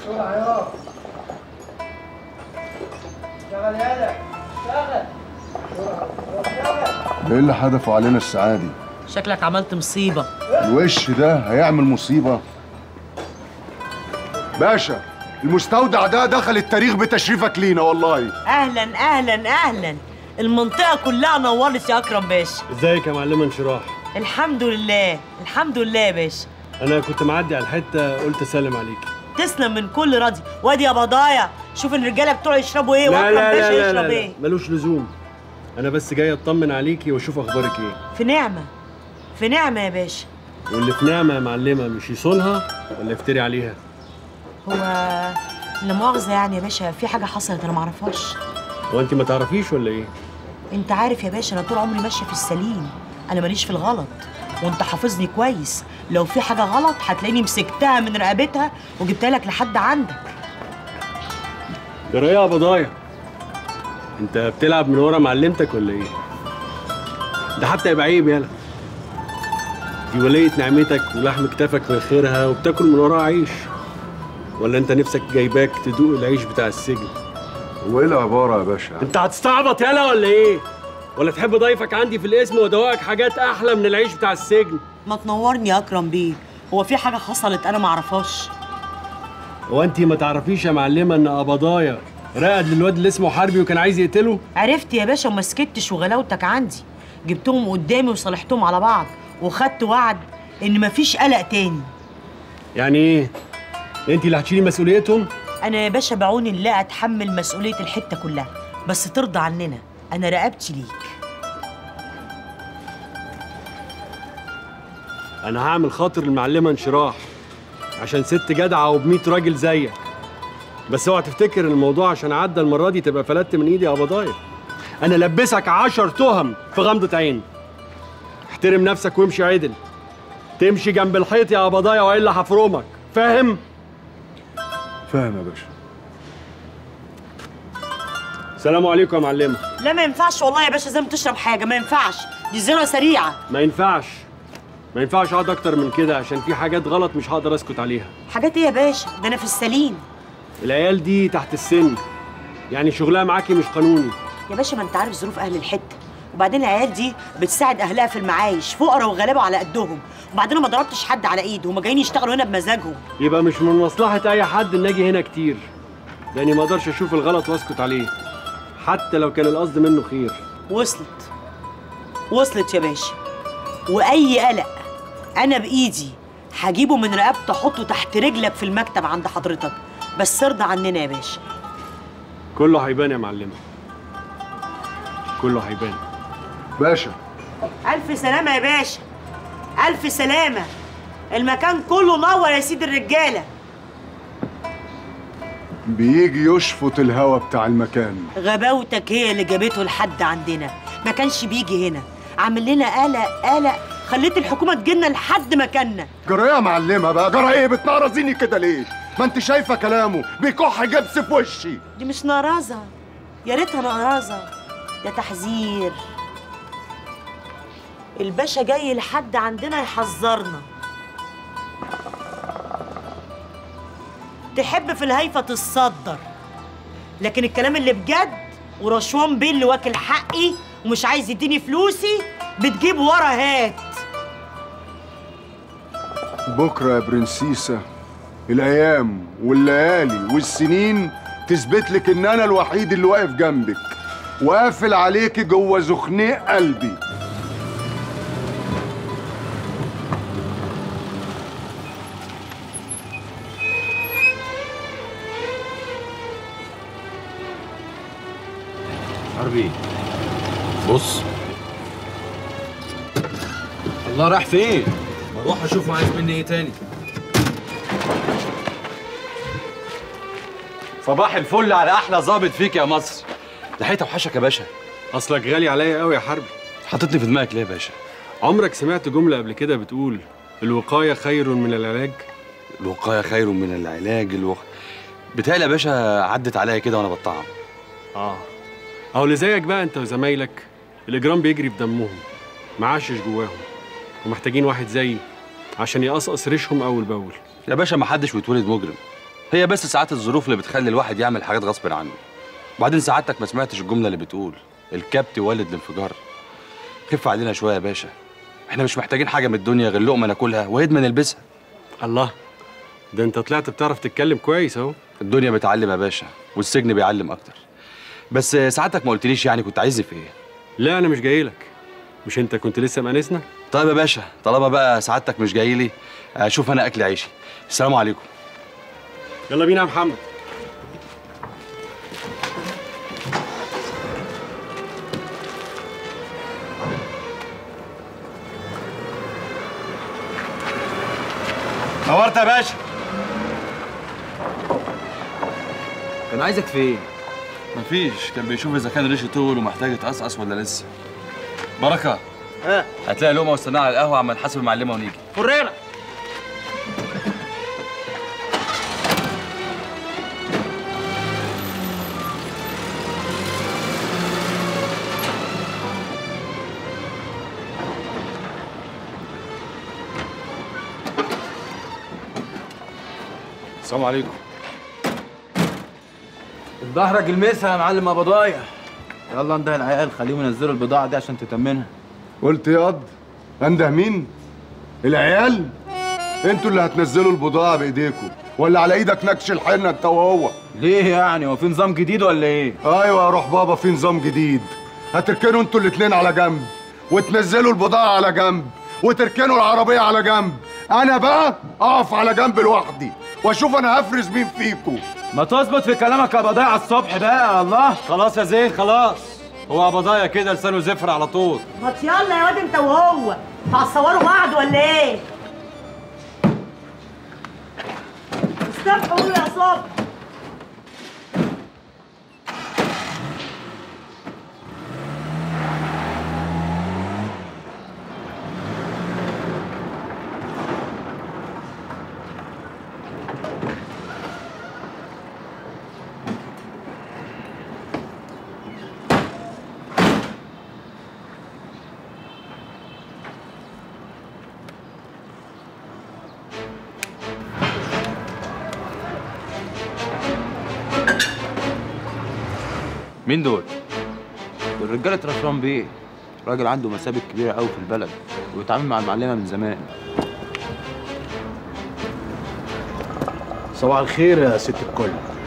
بسرعة يا اشتغل يالا اشتغل ايه اللي حدفوا علينا الساعة دي؟ شكلك عملت مصيبة الوش ده هيعمل مصيبة باشا المستودع ده دخل التاريخ بتشريفك لينا والله أهلا أهلا أهلا المنطقة كلها نورت يا أكرم باشا ازيك يا معلمه انشراح الحمد لله الحمد لله يا باشا انا كنت معدي على الحته قلت اسلم عليكي تسلم من كل راضي وادي يا بضايا شوف الرجالة بتوع يشربوا إيه لا وأكرم لا باشا لا لا, يشرب لا, لا إيه ملوش لزوم انا بس جاي اطمن عليكي واشوف اخبارك ايه في نعمة في نعمة يا باشا واللي في نعمه يا معلمه مش يصونها ولا يفتري عليها هو لا مؤاخذة يعني يا باشا في حاجة حصلت أنا معرفهاش هو انت ما تعرفيش ولا ايه أنت عارف يا باشا أنا طول عمري ماشية في السليم أنا ماليش في الغلط وأنت حافظني كويس لو في حاجة غلط هتلاقيني مسكتها من رقبتها وجبتها لك لحد عندك جرايه يا بضايا انت بتلعب من ورا معلمتك ولا ايه ده حتى يبقى عيب يالا دي ولية نعمتك ولحم كتافك من خيرها وبتاكل من وراها عيش ولا انت نفسك جايباك تدوق العيش بتاع السجن وايه العبارة يا باشا؟ انت هتستعبط يالا ولا ايه ولا تحب ضيفك عندي في الاسم وادوقك حاجات احلى من العيش بتاع السجن ما تنورني يا أكرم بيه هو في حاجة حصلت أنا معرفهاش هو انت ما تعرفيش يا معلمه ان قبضايا رقد للواد اللي اسمه حربي وكان عايز يقتله عرفت يا باشا وما سكتش وغلاوتك عندي جبتهم قدامي وصالحتهم على بعض وخدت وعد ان مفيش قلق تاني يعني ايه انت اللي هتشيلي مسؤوليتهم انا يا باشا بعون الله اتحمل مسؤوليه الحته كلها بس ترضى عننا انا رقبتي ليك انا هعمل خاطر المعلمه انشراح عشان ست جدعه وب راجل زيك بس اوعى تفتكر ان الموضوع عشان عدى المره دي تبقى فلتت من ايدي يا قبضايا انا لبسك عشر تهم في غمضه عين احترم نفسك وامشي عدل تمشي جنب الحيط يا قبضايا والا هفرمك فاهم فاهم يا باشا سلام عليكم يا معلمه لا ما ينفعش والله يا باشا زي ما تشرب حاجه ما ينفعش دي زنا سريعه ما ينفعش ما ينفعش اقعد اكتر من كده عشان في حاجات غلط مش هقدر اسكت عليها حاجات ايه يا باشا ده انا في السليم العيال دي تحت السن يعني شغلها معاكي مش قانوني يا باشا ما انت عارف ظروف اهل الحته وبعدين العيال دي بتساعد اهلها في المعايش فقراء وغلابه على قدهم وبعدين أنا ما ضربتش حد على ايد هما جايين يشتغلوا هنا بمزاجهم يبقى مش من مصلحة أي حد إن أجي هنا كتير لأني ما أقدرش أشوف الغلط وأسكت عليه حتى لو كان القصد منه خير وصلت وصلت يا باشا واي قلق انا بايدي هجيبه من رقبته احطه تحت رجلك في المكتب عند حضرتك بس ارضى عننا يا باشا كله هيبان يا معلمة كله هيبان باشا الف سلامه يا باشا الف سلامه المكان كله نور يا سيد الرجاله بيجي يشفط الهوا بتاع المكان غباوتك هي اللي جابته لحد عندنا ما كانش بيجي هنا عامل لنا قلق قلق خليت الحكومه تجينا لحد مكاننا جرايه يا معلمة بقى جرايه ايه بتنقرزيني كده ليه؟ ما انت شايفة كلامه بيكح جبس في وشي دي مش نرازه يا ريتها نقرازه ده تحذير الباشا جاي لحد عندنا يحذرنا تحب في الهيفه تتصدر لكن الكلام اللي بجد ورشوان بيه اللي واكل حقي ومش عايز يديني فلوسي بتجيب ورا هات بكرة يا برنسيسة الأيام والليالي والسنين تثبت لك إن أنا الوحيد اللي واقف جنبك وقافل عليكي جوه زخنيق قلبي حربي بص الله راح فين؟ بروح اشوف عايز مني ايه تاني صباح الفل على احلى ظابط فيك يا مصر لحقت اوحشك يا باشا أصلك غالي عليا قوي يا حربي حطيتني في دماغك ليه يا باشا عمرك سمعت جملة قبل كده بتقول الوقاية خير من العلاج الوقايه خير من العلاج الوق... بتهيألي يا باشا عدت عليا كده وانا بطعم آه أهو اللي زيك بقى أنت وزمايلك الإجرام بيجري في دمهم معشش جواهم ومحتاجين واحد زيي عشان يقصقص ريشهم أول بأول يا باشا ما حدش بيتولد مجرم هي بس ساعات الظروف اللي بتخلي الواحد يعمل حاجات غصب عنه وبعدين سعادتك ما سمعتش الجمله اللي بتقول الكبت والد الانفجار خف علينا شويه يا باشا احنا مش محتاجين حاجه من الدنيا غير لقمه ناكلها وهدمه نلبسها الله ده انت طلعت بتعرف تتكلم كويس اهو الدنيا بتعلم يا باشا والسجن بيعلم اكتر بس ساعتك ما قلتليش يعني كنت عايزني في ايه لا انا مش جاي لك مش انت كنت لسه مانسنا طيب يا باشا طالما بقى سعادتك مش جاي لي اشوف انا اكل عيشي السلام عليكم يلا بينا يا محمد نورت يا باشا كان عايزك في ايه؟ مفيش كان بيشوف اذا كان ريشه طول ومحتاج يتقصقص ولا لسه بركه ها هتلاقي لقمه واستناها على القهوه عما نحاسب المعلمه ونيجي فرينا السلام عليكم ظهرك المسها يا معلم ابو ضايع يلا انده العيال خليهم ينزلوا البضاعه دي عشان تتمنها قلت ياض انده مين العيال انتوا اللي هتنزلوا البضاعه بايديكم ولا على ايدك نكش الحنه انت وهو ليه يعني هو في نظام جديد ولا ايه؟ ايوه يا روح بابا في نظام جديد هتركنوا انتوا الاتنين على جنب وتنزلوا البضاعه على جنب وتركنوا العربيه على جنب انا بقى اقف على جنب لوحدي واشوف انا هفرز مين فيكم ما تظبط في كلامك يا ابو ضايع على الصبح بقى يا الله خلاص يا زين خلاص هو ابضايا كده لسانه زفر على طول ما يلا يا واد انت وهو هتصوروا بعض ولا ايه؟ استفتحوا يا صبح مين دول دول رجاله رشوان بيه راجل عنده مسابق كبيره قوي في البلد وبيتعامل مع المعلمه من زمان صباح الخير يا ست الكل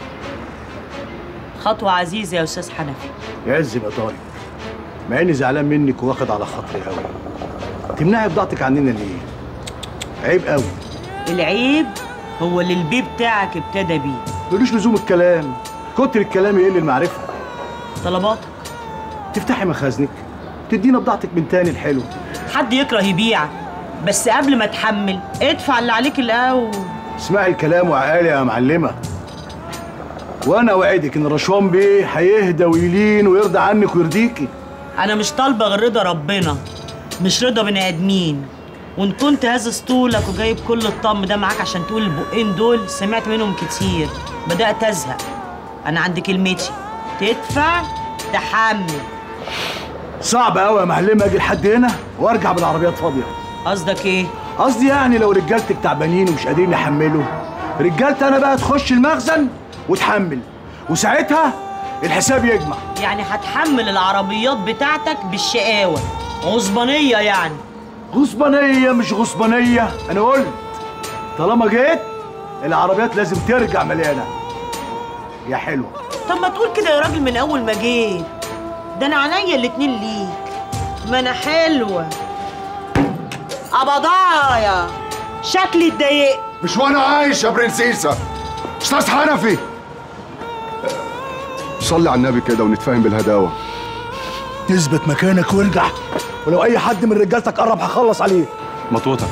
خطوة عزيزة يا أستاذ حنفي يعز يبقى طارق مع اني زعلان منك واخد على خاطري قوي تمنعي بضاعتك عننا ليه عيب قوي العيب هو اللي البي بتاعك ابتدى بيه ملوش لزوم الكلام كتر الكلام يقل المعرفه طلباتك تفتحي مخازنك تدينا بضاعتك من تاني الحلو حد يكره يبيعك بس قبل ما تحمل ادفع اللي عليك الأول اسمعي الكلام وعقالي يا معلمه وانا وعدك ان رشوان بيه هيهدى ويلين ويرضى عنك ويرضيكي أنا مش طالبة غير رضا ربنا مش رضا بني آدمين وإن كنت هازز طولك وجايب كل الطم ده معاك عشان تقول البقين دول سمعت منهم كتير بدأت أزهق أنا عندي كلمتي تدفع تحمل صعب قوي يا معلمه اجي لحد هنا وارجع بالعربيات فاضيه قصدك إيه؟ قصدي يعني لو رجالتك تعبانين ومش قادرين يحملوا رجالتي انا بقى تخش المخزن وتحمل وساعتها الحساب يجمع يعني هتحمل العربيات بتاعتك بالشقاوة غصبانية يعني غصبانية مش غصبانية أنا قلت طالما جيت العربيات لازم ترجع مليانة يا حلوة طب ما تقول كده يا راجل من أول ما جيت ده أنا عينيا الاتنين ليك ما أنا حلوة أبضايا شكلي اتضايقت مش وانا عايش يا برنسيسة استاذ حنفي صلي على النبي كده ونتفاهم بالهداوه اثبت مكانك وارجع ولو أي حد من رجالتك قرب هخلص عليه مطوتك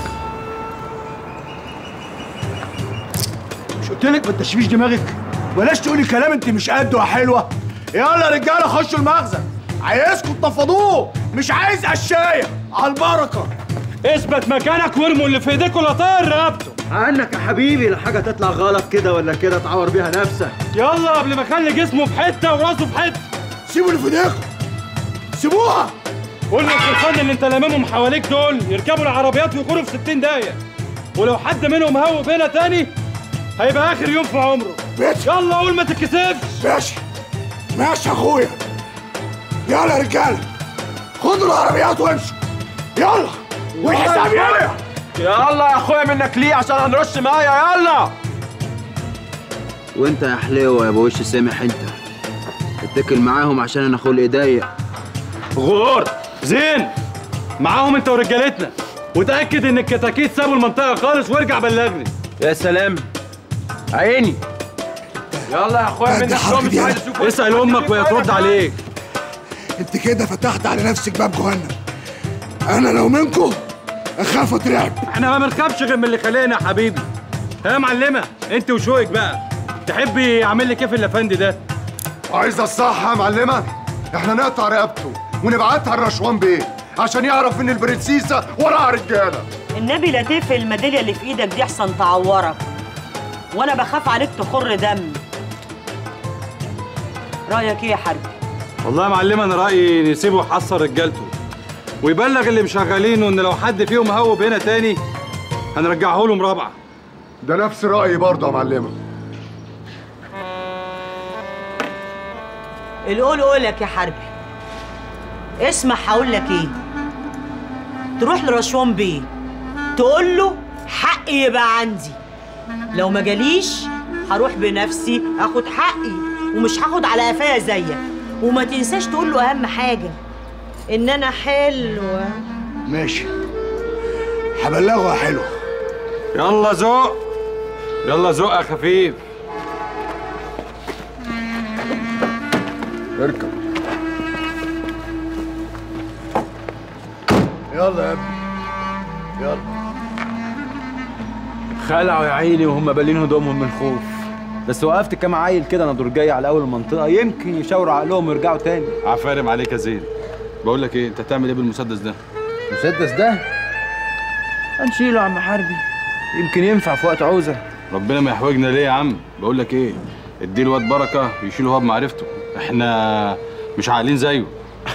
مش قلت لك ما تشفيش دماغك بلاش تقولي كلام انت مش قده يا حلوة يلا يا رجالة خشوا المخزن عايزكم تنفضوه مش عايز قشاية على البركة اثبت مكانك وارموا اللي في ايديك ولا طاير رقبته عنك يا حبيبي لحاجة تطلع غلط كده ولا كده تعور بيها نفسك يلا قبل ما اخلي جسمه في حته وراسه في حته سيبوا اللي في ايديكم سيبوها قول للخرفان اللي انت لاممهم حواليك دول يركبوا العربيات ويغوروا في 60 دقيقه ولو حد منهم هوب هنا تاني هيبقى اخر يوم في عمره ماشي يلا قول ما تتكسفش ماشي ماشي يا اخويا يلا يا رجاله خدوا العربيات وامشوا يلا والحساب يلا يلا يا اخويا منك ليه عشان هنرش ميه يلا وانت يا حليوه يا ابو وش سامح انت اتكل معاهم عشان انا خلقي ضيق غور زين معاهم انت ورجالتنا وتاكد ان الكتاكيت سابوا المنطقه خالص وارجع بلغني يا سلام عيني يلا يا اخويا ده منك حركة ليه مش دي عايز أنا. اشوف اسال امك وهي ترد عليك انت كده فتحت على نفسك باب جهنم انا لو منكم اخاف اترعب احنا ما بنخافش غير من اللي خلقنا يا حبيبي ها يا معلمه انت وشوقك بقى تحبي اعمل لك ايه في الافندي ده عايز الصح يا معلمه احنا نقطع رقبته ونبعتها الرشوان بيه عشان يعرف ان البرنسيسه وراها رجاله النبي لا تقفل الميداليه اللي في ايدك دي احسن تعورك وانا بخاف عليك تخر دم رايك ايه يا حربي والله يا معلمه انا رايي نسيبه يحصر رجالته ويبلغ اللي مشغلينه ان لو حد فيهم هوب هنا تاني هنرجعه لهم رابعه ده نفس رايي برضه يا معلمه القول قولك يا حربي اسمع هقول لك ايه تروح لرشوان بيه تقول له حقي يبقى عندي لو ما جاليش هروح بنفسي اخد حقي ومش هاخد على قفايا زيك وما تنساش تقول له اهم حاجه ان انا حلوه ماشي هبلغه يا حلو يلا زق يلا زق يا خفيف اركب يلا يا ابني يلا خلعوا يا عيني وهم بالين هدومهم من الخوف بس وقفت كام عيل كده انا دور جاي على اول المنطقه يمكن يشاوروا عقلهم ويرجعوا تاني عفارم عليك يا زين بقول لك ايه انت هتعمل ايه بالمسدس ده المسدس ده هنشيله يا عم حربي يمكن ينفع في وقت عوزه ربنا ما يحوجنا ليه يا عم بقول لك ايه ادي الواد بركه يشيل هو بمعرفته احنا مش عاقلين زيه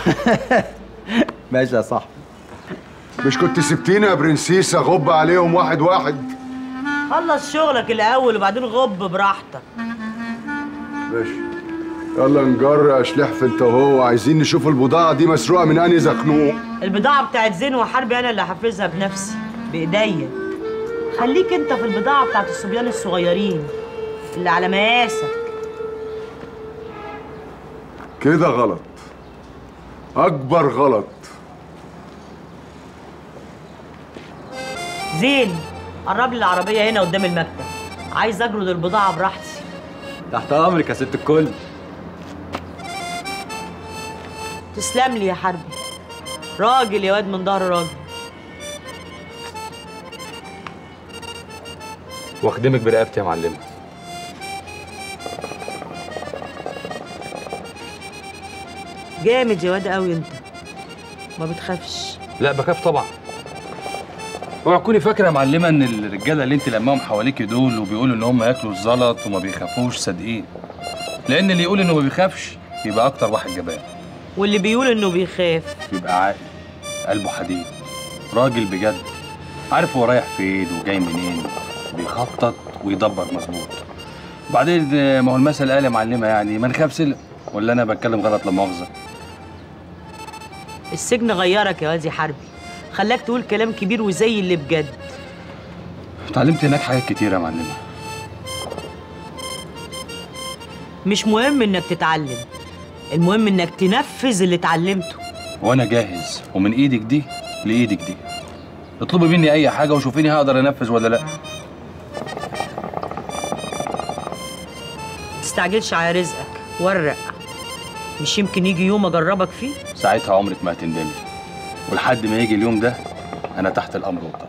ماشي يا صاحبي مش كنت سبتينا يا برنسيسه غب عليهم واحد واحد خلص شغلك الاول وبعدين غب براحتك ماشي يلا نجر اشلحف انت وهو عايزين نشوف البضاعه دي مسروقه من انهي زخنوق البضاعة بتاعت زين وحربي أنا اللي هحفظها بنفسي بإيديا خليك أنت في البضاعة بتاعت الصبيان الصغيرين اللي على مقاسك كده غلط اكبر غلط زين قرب لي العربية هنا قدام المكتب عايز أجرد البضاعة براحتي تحت امرك يا ست الكل تسلم لي يا حربي راجل يا واد من ظهر راجل واخدمك برقبتي يا معلمه جامد يا واد قوي أنت ما بتخافش لا بخاف طبعا اوعى تكوني فاكره يا معلمه ان الرجاله اللي انت لماهم حواليكي دول وبيقولوا ان هم ياكلوا الزلط وما بيخافوش صادقين لان اللي يقول انه ما بيخافش يبقى اكتر واحد جبان واللي بيقول إنه بيخاف يبقى عاقل قلبه حديد راجل بجد عارف هو رايح فين وجاي منين بيخطط ويدبر مظبوط بعدين آه، ما هو المثل قال يا معلمه يعني ما نخاف سلم ولا انا بتكلم غلط لا مؤاخذه السجن غيرك يا واد يا حربي خلاك تقول كلام كبير وزي اللي بجد اتعلمت هناك حاجات كتيره يا معلمه مش مهم إنك تتعلم المهم إنك تنفذ اللي اتعلمته وانا جاهز ومن ايدك دي لايدك دي اطلبي مني اي حاجه وشوفيني هقدر انفذ ولا لا تستعجلش على رزقك ورق مش يمكن يجي يوم اجربك فيه ساعتها عمرك ما هتندمي ولحد ما يجي اليوم ده انا تحت الامر والطاعه